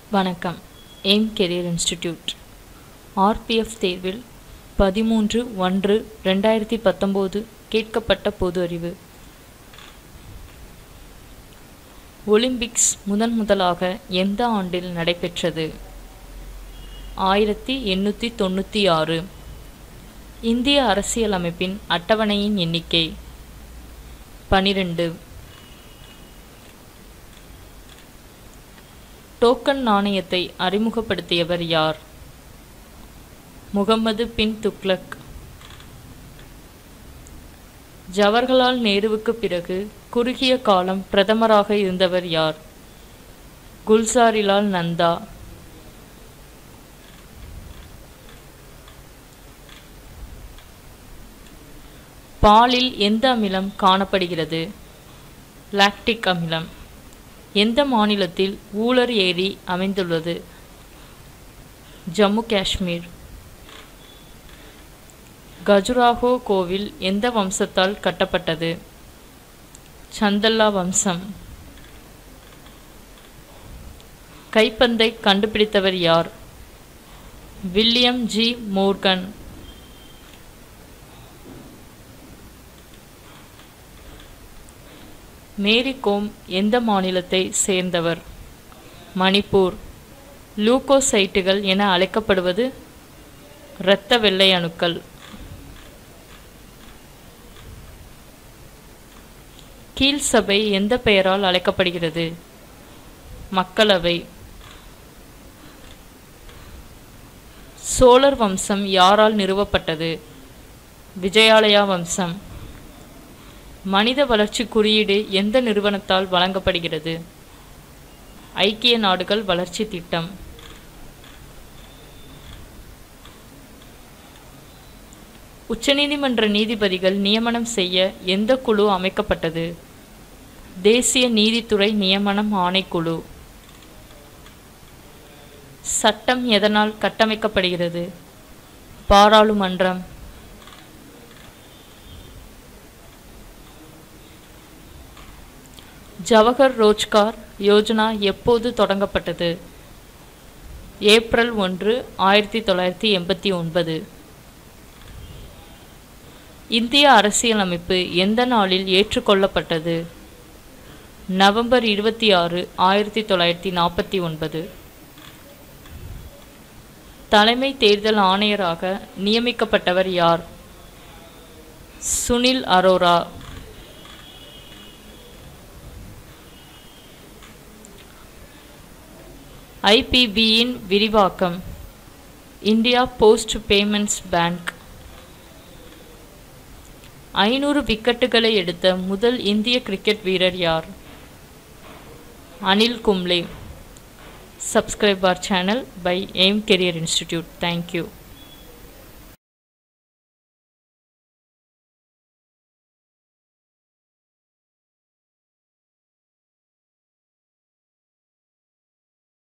வணக்கம் aim career institute RPF தேர்வில் பதிமூன்று ஒன்று ரெண்டாயிரத்தி பத்தொம்போது கேட்கப்பட்ட பொது அறிவு ஒலிம்பிக்ஸ் முதன் முதலாக எந்த ஆண்டில் நடைபெற்றது ஆயிரத்தி எண்ணூற்றி தொண்ணூற்றி ஆறு இந்திய அரசியலமைப்பின் அட்டவணையின் எண்ணிக்கை பனிரெண்டு டோக்கன் நாணயத்தை அறிமுகப்படுத்தியவர் யார் முகமது பின் துக்ளக் ஜவஹர்லால் நேருவுக்கு பிறகு குறுகிய காலம் பிரதமராக இருந்தவர் யார் குல்சாரிலால் நந்தா பாலில் எந்த அமிலம் காணப்படுகிறது லாக்டிக் அமிலம் எந்த மாநிலத்தில் ஊலர் ஏரி அமைந்துள்ளது ஜம்மு காஷ்மீர் கஜுராஹோ கோவில் எந்த வம்சத்தால் கட்டப்பட்டது சந்தல்லா வம்சம் கைப்பந்தை கண்டுபிடித்தவர் யார் William G Morgan Mary Kom எந்த மாநிலத்தை சேர்ந்தவர் மணிப்பூர் லூகோசைட்டுகள் என அழைக்கப்படுவது இரத்த வெள்ளை அணுக்கள் கீழ் சபை எந்த பெயரால் அழைக்கப்படுகிறது மக்களவை சோழர் வம்சம் யாரால் நிறுவப்பட்டது விஜயாலயா வம்சம் மனித வளர்ச்சி குறியீடு எந்த நிறுவனத்தால் வழங்கப்படுகிறது ஐக்கிய நாடுகள் வளர்ச்சி திட்டம் உச்சநீதிமன்ற நீதிபதிகள் நியமனம் செய்ய எந்த குழு அமைக்கப்பட்டது தேசிய நீதித்துறை நியமனம் ஆணைக்குழு சட்டம் எதனால் கட்டமைக்கப்படுகிறது பாராளுமன்றம் ஜவஹர் ரோஜ்கார் யோஜனா எப்போது தொடங்கப்பட்டது ஏப்ரல் ஒன்று ஆயிரத்தி தொள்ளாயிரத்தி எண்பத்தி ஒன்பது இந்திய அரசியலமைப்பு எந்த நாளில் ஏற்றுக்கொள்ளப்பட்டது நவம்பர் இருபத்தி ஆறு ஆயிரத்தி தொள்ளாயிரத்தி நாற்பத்தி ஒன்பது தலைமை தேர்தல் ஆணையராக நியமிக்கப்பட்டவர் யார் சுனில் அரோரா ஐபிபியின் விரிவாக்கம் இந்தியா போஸ்ட் பேமெண்ட்ஸ் பேங்க் ஐநூறு விக்கெட்டுகளை எடுத்த முதல் இந்திய கிரிக்கெட் வீரர் யார் Anil Kumble subscribe our channel by AIM Career Institute. Thank you.